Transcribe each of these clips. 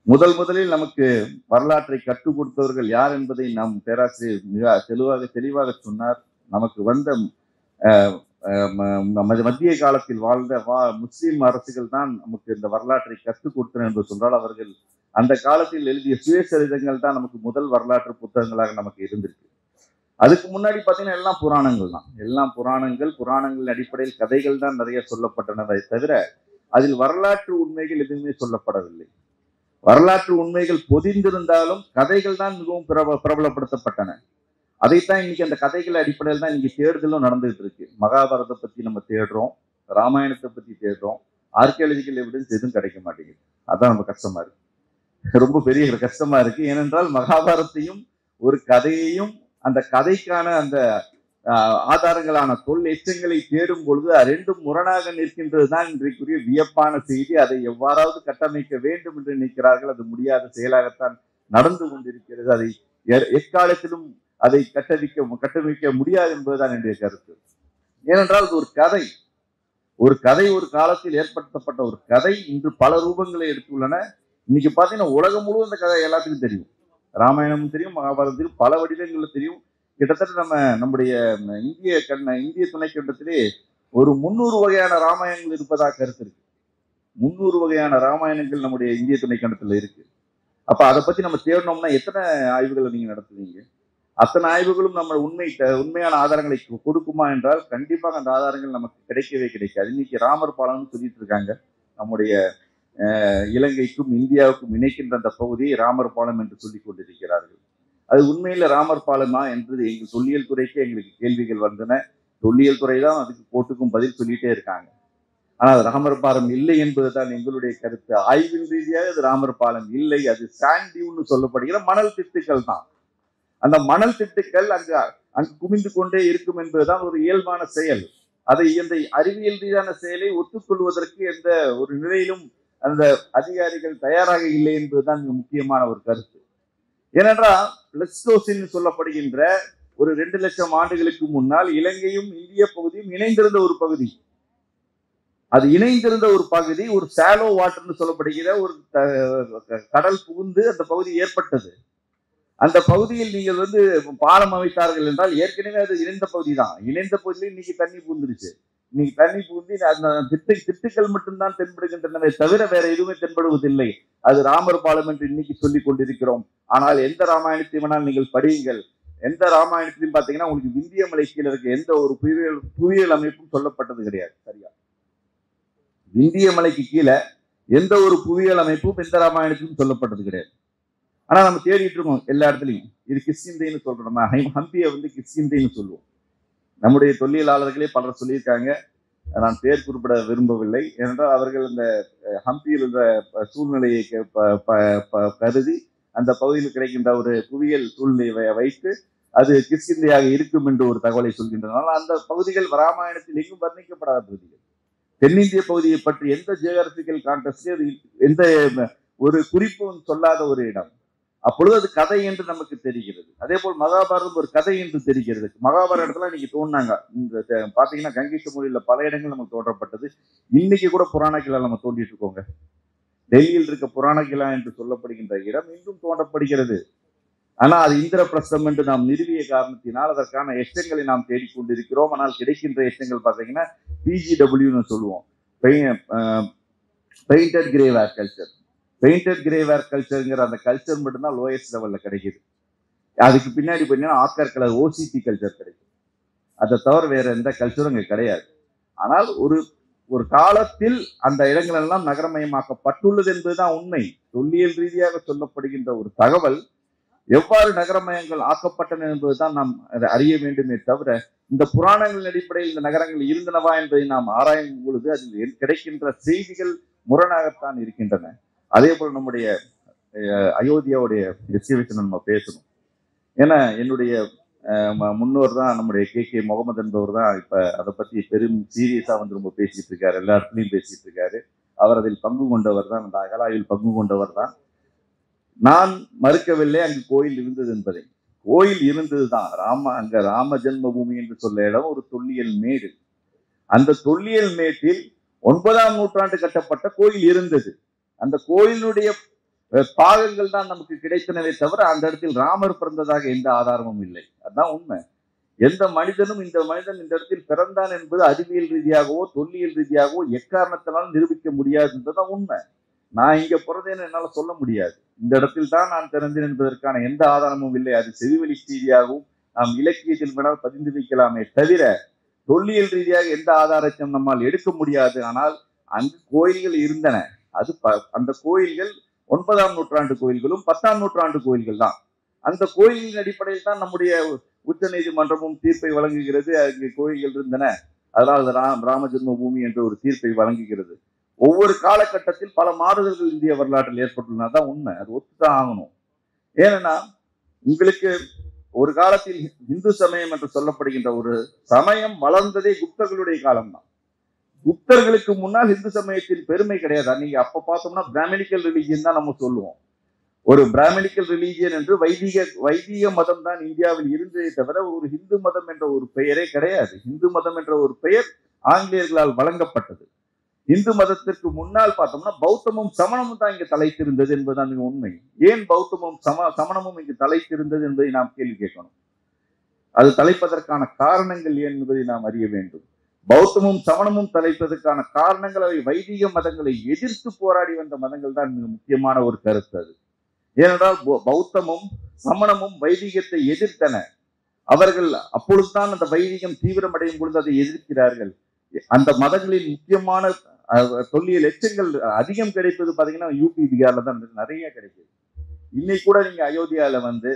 முதல் முதலில் நமக்கு வரலாற்றை கற்றுக் கொடுத்தவர்கள் யார் என்பதை நாம் பேராசிரியர் மிக தெளிவாக தெளிவாக சொன்னார் நமக்கு வந்த அஹ், அஹ், ம- ம- மத்திய காலத்தில் வாழ்ந்த வா முஸ்லிம் அரசுகள் தான் நமக்கு இந்த வரலாற்றை கற்றுக் கொடுத்தனர் என்று சொன்னால் அவர்கள் அந்த காலத்தில் எழுதிய சுயசரிதங்கள் தான் நமக்கு முதல் வரலாற்று புத்தகங்களாக நமக்கு இருந்திருக்கு அதுக்கு முன்னாடி பார்த்தீங்கன்னா எல்லாம் புராணங்கள் தான் எல்லாம் புராணங்கள் புராணங்களின் அடிப்படையில் கதைகள் தான் நிறைய சொல்லப்பட்டனவை தவிர அதில் வரலாற்று உண்மைகள் எதுவுமே சொல்லப்படவில்லை வரலாற்று உண்மைகள் பொதிந்திருந்தாலும் கதைகள் தான் மிகவும் பிரப பிரபலப்படுத்தப்பட்டன அதைத்தான் இன்னைக்கு அந்த கதைகள் அடிப்படையில் தான் இன்னைக்கு தேடுதலும் நடந்துகிட்டு இருக்கு மகாபாரதத்தை பத்தி நம்ம தேடுறோம் ராமாயணத்தை பத்தி தேடுறோம் ஆர்கியாலஜிக்கல் எவிடன்ஸ் எதுவும் கிடைக்க மாட்டேங்குது அதான் ரொம்ப கஷ்டமா இருக்கு ரொம்ப பெரிய ஒரு கஷ்டமா இருக்கு ஏனென்றால் மகாபாரத்தையும் ஒரு கதையையும் அந்த கதைக்கான அந்த ஆஹ், ஆதாரங்களான தொல் எச்சங்களை தேடும் பொழுது அது ரெண்டும் முரணாக நிற்கின்றது தான் இன்றைக்குரிய வியப்பான செய்தி அதை எவ்வாறாவது கட்டமைக்க வேண்டும் என்று நினைக்கிறார்கள் அது முடியாத செயலாகத்தான் நடந்து கொண்டிருக்கிறது அதை எ- எக்காலத்திலும் அதை கட்டமைக்க கட்டமைக்க முடியாது என்பதுதான் என்னுடைய கருத்து ஏனென்றால் இது ஒரு கதை ஒரு கதை ஒரு காலத்தில் ஏற்படுத்தப்பட்ட ஒரு கதை இன்று பல ரூபங்களை எடுத்துள்ளன இன்னைக்கு பார்த்தீங்கன்னா உலகம் முழுவதும் இந்த கதை எல்லாத்துக்கும் தெரியும் ராமாயணமும் தெரியும் மகாபாரதம் தெரியும் பல வடிவங்களில் தெரியும் கிட்டத்தட்ட நம்ம நம்முடைய இந்திய கண்ண இந்திய துணைக்கண்டத்திலே ஒரு முன்னூறு வகையான ராமாயணங்கள் இருப்பதாக கருத்து இருக்கு முன்னூறு வகையான ராமாயணங்கள் நம்முடைய இந்திய துணைக்கண்டத்துல இருக்கு அப்ப அதை பத்தி நம்ம தேடணும்னா எத்தனை ஆய்வுகளை நீங்க நடத்துவீங்க அத்தனை ஆய்வுகளும் நம்ம உண்மை உண்மையான ஆதாரங்களை கொ- கொடுக்குமா என்றால் கண்டிப்பாக அந்த ஆதாரங்கள் நமக்கு கிடைக்கவே கிடைக்காது இன்னைக்கு ராமர் பாலம்னு சொல்லிட்டு இருக்காங்க நம்முடைய அஹ், இலங்கைக்கும் இந்தியாவுக்கும் இணைக்கின்ற அந்த பகுதியை ராமர் பாலம் என்று சொல்லிக் கொண்டிருக்கிறார்கள் அது உண்மையில ராமர் பாலமா என்று எங்கள் தொல்லியல் துறைக்கே எங்களுக்கு கேள்விகள் வந்தன தொல்லியல் துறை தான் அதுக்கு போட்டுக்கும் பதில் சொல்லிட்டே இருக்காங்க ஆனால் ராமர் பாலம் இல்லை என்பதுதான் எங்களுடைய கருத்து ஆய்வின் ரீதியாக அது ராமர் பாலம் இல்லை அது சாண்ட் டியூன்னு சொல்லப்படுகிற மணல் திட்டுக்கள் தான் அந்த மணல் திட்டுக்கள் அங்கு அங்கு குமிந்து கொண்டே இருக்கும் என்பதுதான் ஒரு இயல்பான செயல் அதை இந்த அறிவியல் ரீதியான செயலை ஒத்துக்கொள்வதற்கு எந்த ஒரு நிலையிலும் அந்த அதிகாரிகள் தயாராக இல்லை என்பதுதான் மிக முக்கியமான ஒரு கருத்து ஏனென்றால் பிளஸ்டோசின் சொல்லப்படுகின்ற ஒரு ரெண்டு லட்சம் ஆண்டுகளுக்கு முன்னால் இலங்கையும் இந்திய பகுதியும் இணைந்திருந்த ஒரு பகுதி அது இணைந்திருந்த ஒரு பகுதி ஒரு சாலோ வாட்டர்னு சொல்லப்படுகிற ஒரு த- கடல் புகுந்து அந்த பகுதி ஏற்பட்டது அந்த பகுதியில் நீங்கள் வந்து பாலம் அமைத்தார்கள் என்றால் ஏற்கனவே அது இணைந்த பகுதி தான் இணைந்த பகுதியில் இன்னைக்கு தண்ணி பூந்துருச்சு இன்னைக்கு தண்ணி பூந்தி அந்த திட்டு திட்டுக்கள் மட்டும்தான் தென்படுகின்றனவே தவிர வேற எதுவுமே தென்படுவதில்லை அது ராமர் பாலம் என்று இன்னைக்கு சொல்லிக் கொண்டிருக்கிறோம் ஆனால் எந்த ராமாயணத்தை வேணால் நீங்கள் படியுங்கள் எந்த ராமாயணத்திலையும் பார்த்தீங்கன்னா உங்களுக்கு விந்திய மலை கீழே இருக்க எந்த ஒரு புவியியல் புவியியல் அமைப்பும் சொல்லப்பட்டது கிடையாது சரியா விந்திய மலைக்கு கீழே எந்த ஒரு புவியியல் அமைப்பும் எந்த ராமாயணத்திலும் சொல்லப்பட்டது கிடையாது ஆனா நம்ம தேடிட்டு இருக்கோம் எல்லா இடத்துலையும் இது கிஷ்கிந்தைன்னு சொல்றோம் நம்ம ஹம்- ஹம்பியை வந்து கிஷ்கிந்தைன்னு சொல்லுவோம் நம்முடைய தொல்லியலாளர்களே பலர் சொல்லியிருக்காங்க நான் பேர் குறிப்பிட விரும்பவில்லை ஏனென்றால் அவர்கள் இந்த அஹ், ஹம்பியில் உள்ள ப- சூழ்நிலையை க- ப- ப- ப- கருதி அந்த பகுதியில் கிடைக்கின்ற ஒரு புவியியல் சூழ்நிலையை வை- வைத்து அது கிஷ்கிந்தையாக இருக்கும் என்று ஒரு தகவலை சொல்கின்றனர் அந்த பகுதிகள் ராமாயணத்தில் எங்கும் வர்ணிக்கப்படாத பகுதிகள் தென்னிந்திய பகுதியை பற்றி எந்த ஜியோகிராபிக்கல் கான்டெஸ்ட் எந்த ஒரு குறிப்பும் சொல்லாத ஒரு இடம் அப்பொழுது அது கதை என்று நமக்கு தெரிகிறது அதே போல் மகாபாரதம் ஒரு கதை என்று தெரிகிறது மகாபாரதத்துல இன்னைக்கு தோணுனாங்க இந்த த- பாத்தீங்கன்னா கங்கை சமூகத்தில் பல இடங்கள் நமக்கு தோன்றப்பட்டது இன்னைக்கு கூட புராண கிளா நம்ம தோண்டிட்டு இருக்கோங்க டெல்லியில் இருக்க புராண கிளா என்று சொல்லப்படுகின்ற இடம் இன்றும் தோண்டப்படுகிறது ஆனா அது இந்திரபிரஸ்தம் என்று நாம் நிறுவிய காரணத்தினால் அதற்கான எச்சங்களை நாம் தேடிக்கொண்டிருக்கிறோம் ஆனால் கிடைக்கின்ற எச்சங்கள் பார்த்தீங்கன்னா பிஜிடபிள்யூன்னு சொல்லுவோம் painted grey ware culture painted grey ware கல்ச்சருங்கிற அந்த கல்ச்சர் மட்டும்தான் லோயஸ்ட் லெவல்ல கிடைக்குது அதுக்கு பின்னாடி பார்த்தீங்கன்னா ஆஸ்கர் கலர் ஓசிடி கல்ச்சர் கிடைக்கும் அதை தவிர வேற எந்த கல்ச்சரும் இங்க கிடையாது ஆனால் ஒரு ஒரு காலத்தில் அந்த இடங்கள் எல்லாம் நகரமயமாக்கப்பட்டுள்ளது என்பதுதான் உண்மை தொல்லியல் ரீதியாக சொல்லப்படுகின்ற ஒரு தகவல் எவ்வாறு நகரமயங்கள் ஆக்கப்பட்டன என்பதுதான் நாம் அதை அறிய வேண்டுமே தவிர இந்த புராணங்களின் அடிப்படையில் இந்த நகரங்கள் இருந்தனவா என்பதை நாம் ஆராயும் பொழுது அதில் கிடைக்கின்ற செய்திகள் முரணாகத்தான் இருக்கின்றன அதே போல் நம்முடைய அஹ், அயோத்தியாவுடைய எக்ஸிபிஷன் நம்ம பேசணும் ஏன்னா என்னுடைய அஹ், ம- முன்னோர் தான் நம்முடைய கே கே முகமது என்பவர் தான் இப்ப அதை பத்தி பெரும் சீரியஸா வந்து ரொம்ப பேசிட்டு இருக்காரு எல்லா இடத்துலையும் பேசிட்டு இருக்காரு அவர் அதில் பங்கு கொண்டவர் தான் அந்த அகலாயில் பங்கு கொண்டவர் தான் நான் மறுக்கவில்லை அங்கு கோயில் இருந்தது என்பதை கோயில் இருந்ததுதான் ராம அங்க ராம ஜென்மபூமி என்று சொல்ல இடம் ஒரு தொல்லியல் மேடு அந்த தொல்லியல் மேட்டில் ஒன்பதாம் நூற்றாண்டு கட்டப்பட்ட கோயில் இருந்தது அந்த கோயிலுடைய அஹ், பாகங்கள் தான் நமக்கு கிடைத்தனவே தவிர அந்த இடத்தில் ராமர் பிறந்ததாக எந்த ஆதாரமும் இல்லை அதான் உண்மை எந்த மனிதனும் இந்த மனிதன் இந்த இடத்தில் பிறந்தான் என்பது அறிவியல் ரீதியாகவோ தொல்லியல் ரீதியாகவோ எக்காரணத்தினாலும் நிரூபிக்க முடியாதுன்றதுதான் உண்மை நான் இங்க பிறந்தேன்னு என்னால சொல்ல முடியாது இந்த இடத்தில் தான் நான் பிறந்தேன் என்பதற்கான எந்த ஆதாரமும் இல்லை அது செவிவழி செய்தியாகவும் நாம் இலக்கியத்தில் வேணால் பதிந்து வைக்கலாமே தவிர தொல்லியல் ரீதியாக எந்த ஆதாரத்தையும் நம்மால் எடுக்க முடியாது ஆனால் அங்கு கோயில்கள் இருந்தன அது ப- அந்த கோயில்கள் ஒன்பதாம் நூற்றாண்டு கோயில்களும் பத்தாம் நூற்றாண்டு கோயில்கள் தான் அந்த கோயிலின் அடிப்படையில் தான் நம்முடைய உச்ச நீதிமன்றமும் தீர்ப்பை வழங்குகிறது அங்கு கோயில்கள் இருந்தன அதனால் அது ராம் ராம ஜென்ம பூமி என்ற ஒரு தீர்ப்பை வழங்குகிறது ஒவ்வொரு காலகட்டத்தில் பல மாறுதல்கள் இந்திய வரலாற்றில் ஏற்பட்டுள்ளன தான் உண்மை அது ஒத்துதான் ஆகணும் ஏன்னா உங்களுக்கு ஒரு காலத்தில் இந்து சமயம் என்று சொல்லப்படுகின்ற ஒரு சமயம் வளர்ந்ததே குப்தர்களுடைய காலம்தான் குப்தர்களுக்கு முன்னால் இந்து சமயத்தின் பெருமை கிடையாது நீங்க அப்ப பார்த்தோம்னா பிராமணிக்கல் ரிலீஜியன் தான் நம்ம சொல்லுவோம் ஒரு பிராமணிக்கல் ரிலீஜியன் என்று வைதிக வைதிக மதம் தான் இந்தியாவில் இருந்ததே தவிர ஒரு இந்து மதம் என்ற ஒரு பெயரே கிடையாது இந்து மதம் என்ற ஒரு பெயர் ஆங்கிலேயர்களால் வழங்கப்பட்டது இந்து மதத்திற்கு முன்னால் பார்த்தோம்னா பௌத்தமும் சமணமும் தான் இங்கு தலைத்திருந்தது என்பதுதான் மிக உண்மை ஏன் பௌத்தமும் சம சமணமும் இங்கு தலைத்திருந்தது என்பதை நாம் கேள்வி கேட்கணும் அது தலைப்பதற்கான காரணங்கள் ஏன் என்பதை நாம் அறிய வேண்டும் பௌத்தமும் சமணமும் தலைப்பதற்கான காரணங்கள் அவை வைதிக மதங்களை எதிர்த்து போராடி வந்த மதங்கள் தான் மிக முக்கியமான ஒரு கருத்து அது ஏனென்றால் பௌ- பௌத்தமும் சமணமும் வைதிகத்தை எதிர்த்தன அவர்கள் அப்பொழுதுதான் அந்த வைதிகம் தீவிரமடையும் பொழுது அதை எதிர்க்கிறார்கள் அந்த மதங்களின் முக்கியமான அஹ், தொல்லியல் எச்சங்கள் அதிகம் கிடைப்பது பாத்தீங்கன்னா யூபி பீகார்ல தான் நிறைய கிடைக்குது இன்னைக்கு கூட நீங்க அயோத்தியால வந்து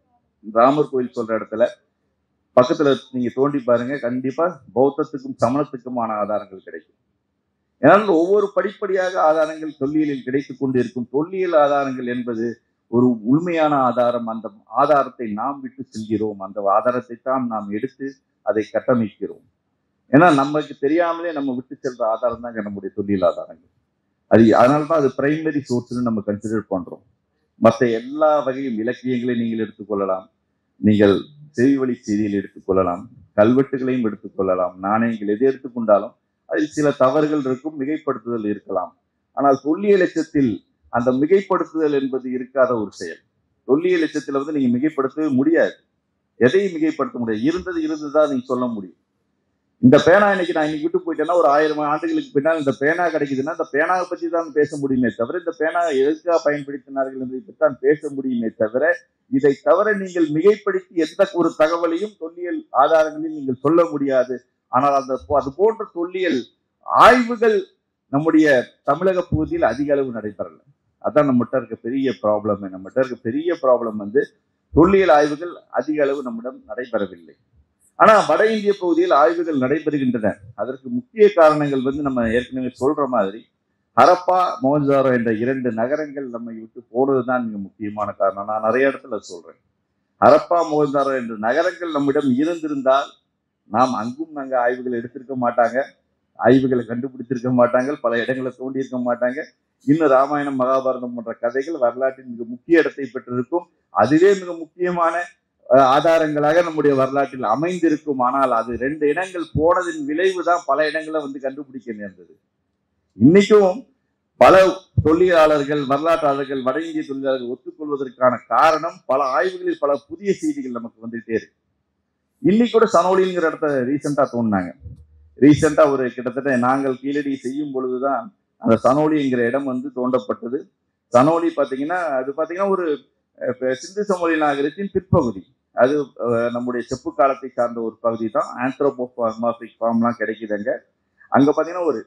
ராமர் கோயில் சொல்ற இடத்துல பக்கத்துல நீங்க தோண்டி பாருங்க கண்டிப்பா பௌத்தத்துக்கும் சமணத்துக்குமான ஆதாரங்கள் கிடைக்கும் ஏனால் ஒவ்வொரு படிப்படியாக ஆதாரங்கள் தொல்லியலில் கிடைத்துக் கொண்டு இருக்கும் தொல்லியல் ஆதாரங்கள் என்பது ஒரு உண்மையான ஆதாரம் அந்த ஆதாரத்தை நாம் விட்டு செல்கிறோம் அந்த ஆதாரத்தை தான் நாம் எடுத்து அதை கட்டமைக்கிறோம் ஏன்னா நமக்கு தெரியாமலே நம்ம விட்டு செல்ற ஆதாரம் தான் நம்முடைய தொல்லியல் ஆதாரங்கள் அது அதனால தான் அது பிரைமரி சோர்ஸ்னு நம்ம கன்சிடர் பண்றோம் மற்ற எல்லா வகையும் இலக்கியங்களையும் நீங்கள் எடுத்துக்கொள்ளலாம் நீங்கள் செவி வழி செய்தியில் எடுத்துக்கொள்ளலாம் கல்வெட்டுகளையும் எடுத்துக்கொள்ளலாம் நாணயங்கள் எது எடுத்துக்கொண்டாலும் அதில் சில தவறுகள் இருக்கும் மிகைப்படுத்துதல் இருக்கலாம் ஆனால் தொல்லியல் எச்சத்தில் அந்த மிகைப்படுத்துதல் என்பது இருக்காத ஒரு செயல் தொல்லியல் எச்சத்தில் வந்து நீங்க மிகைப்படுத்தவே முடியாது எதையும் மிகைப்படுத்த முடியாது இருந்தது இருந்ததுதான் நீங்க சொல்ல முடியும் இந்த பேனா இன்னைக்கு நான் இன்னைக்கு விட்டு போயிட்டேன்னா ஒரு ஆயிரம் ஆண்டுகளுக்கு பின்னால் இந்த பேனா கிடைக்குதுன்னா இந்த பேனாவை பற்றி தான் பேச முடியுமே தவிர இந்த பேனா எதுக்காக பயன்படுத்தினார்கள் என்பதை பற்றி தான் பேச முடியுமே தவிர இதை தவிர நீங்கள் மிகைப்படுத்தி எந்த ஒரு தகவலையும் தொல்லியல் ஆதாரங்களில் நீங்கள் சொல்ல முடியாது ஆனால் அந்த அது போன்ற தொல்லியல் ஆய்வுகள் நம்முடைய தமிழக பகுதியில் அதிக அளவு நடைபெறல அதான் நம்மகிட்ட இருக்க பெரிய ப்ராப்ளம் நம்மகிட்ட இருக்க பெரிய ப்ராப்ளம் வந்து தொல்லியல் ஆய்வுகள் அதிக அளவு நம்மிடம் நடைபெறவில்லை ஆனா வட இந்திய பகுதியில் ஆய்வுகள் நடைபெறுகின்றன அதற்கு முக்கிய காரணங்கள் வந்து நம்ம ஏற்கனவே சொல்ற மாதிரி ஹரப்பா மோகன்ஜாரோ என்ற இரண்டு நகரங்கள் நம்மை விட்டு போனதுதான் மிக முக்கியமான காரணம் நான் நிறைய இடத்துல சொல்றேன் ஹரப்பா மோகன்ஜாரோ என்ற நகரங்கள் நம்மிடம் இருந்திருந்தால் நாம் அங்கும் நாங்க ஆய்வுகள் எடுத்திருக்க மாட்டாங்க ஆய்வுகளை கண்டுபிடித்திருக்க மாட்டாங்க பல இடங்களை தோண்டி இருக்க மாட்டாங்க இன்னும் ராமாயணம் மகாபாரதம் போன்ற கதைகள் வரலாற்றின் மிக முக்கிய இடத்தை பெற்றிருக்கும் அதுவே மிக முக்கியமான அஹ், ஆதாரங்களாக நம்முடைய வரலாற்றில் அமைந்திருக்கும் ஆனால் அது ரெண்டு இடங்கள் போனதின் விளைவு தான் பல இடங்களை வந்து கண்டுபிடிக்க நேர்ந்தது இன்னைக்கும் பல தொழிலாளர்கள் வரலாற்றாளர்கள் வட இந்திய தொழிலாளர்கள் ஒத்துக்கொள்வதற்கான காரணம் பல ஆய்வுகளில் பல புதிய செய்திகள் நமக்கு வந்துட்டே இருக்கு இன்னைக்கு கூட சனோலிங்கிற இடத்த ரீசெண்டா தோணுனாங்க ரீசெண்டா ஒரு கிட்டத்தட்ட நாங்கள் கீழடி செய்யும் பொழுதுதான் அந்த சனோலிங்கிற இடம் வந்து தோண்டப்பட்டது சனோலி பாத்தீங்கன்னா அது பாத்தீங்கன்னா ஒரு அஹ், சிந்து சமோலி நாகரிகத்தின் பிற்பகுதி அது அஹ், நம்முடைய செப்பு காலத்தை சார்ந்த ஒரு பகுதி தான் ஆந்த்ரோபோமார்பிக் ஃபார்ம்லாம் கிடைக்குது அங்க அங்க பாத்தீங்கன்னா ஒரு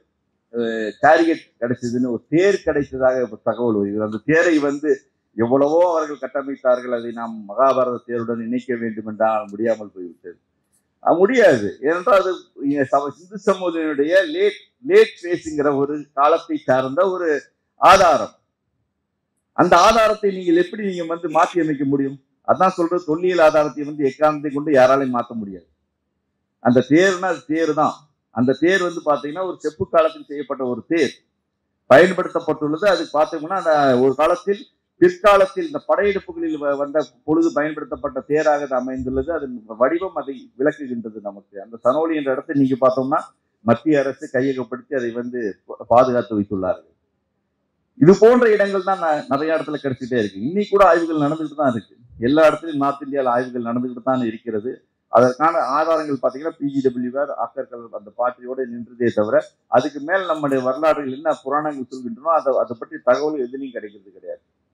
சேரியட் கிடைச்சதுன்னு ஒரு தேர் கிடைத்ததாக ஒரு தகவல் வருகிறது அந்த தேரை வந்து எவ்வளவோ அவர்கள் கட்டமைத்தார்கள் அதை நாம் மகாபாரத தேருடன் இணைக்க வேண்டும் என்றால் முடியாமல் போய்விட்டது அது முடியாது ஏனென்றால் அது இங்க சம- சிந்து சமூகத்தினுடைய லேட் லேட் ஃபேஸுங்கிற ஒரு காலத்தை சார்ந்த ஒரு ஆதாரம் அந்த ஆதாரத்தை நீங்கள் எப்படி நீங்க வந்து மாற்றி அமைக்க முடியும் அதான் சொல்றது தொல்லியல் ஆதாரத்தை வந்து எக்காரணத்தை கொண்டு யாராலையும் மாற்ற முடியாது அந்த தேர்னா அது தேர் தான் அந்த தேர் வந்து பாத்தீங்கன்னா ஒரு செப்பு காலத்தில் செய்யப்பட்ட ஒரு தேர் பயன்படுத்தப்பட்டுள்ளது அது பார்த்தீங்கன்னா அந்த ஒரு காலத்தில் பிற்காலத்தில் இந்த படையெடுப்புகளில் வ- வந்த பொழுது பயன்படுத்தப்பட்ட தேராக அது அமைந்துள்ளது அதன் வடிவம் அதை விளக்குகின்றது நமக்கு அந்த சனோலி என்ற இடத்தை நீங்க பார்த்தோம்னா மத்திய அரசு கையகப்படுத்தி அதை வந்து பா- பாதுகாத்து வைத்துள்ளார்கள் இது போன்ற இடங்கள் தான் ந- நிறைய இடத்துல கிடைச்சிட்டே இருக்கு இன்னைக்கு கூட ஆய்வுகள் நடந்துகிட்டு தான் இருக்கு எல்லா இடத்துலயும் நார்த் இந்தியாவில் ஆய்வுகள் நடந்துகிட்டு தான் இருக்கிறது அதற்கான ஆதாரங்கள் பார்த்தீங்கன்னா பிஜிடபிள்யூஆர் அக்கர்கள் அந்த பாட்டியோட நின்றதே தவிர அதுக்கு மேல் நம்முடைய வரலாறுகள் என்ன புராணங்கள் சொல்கின்றனோ அதை அதை பற்றி தகவல் எதுலையும் கிடைக்கிறது கிடையாது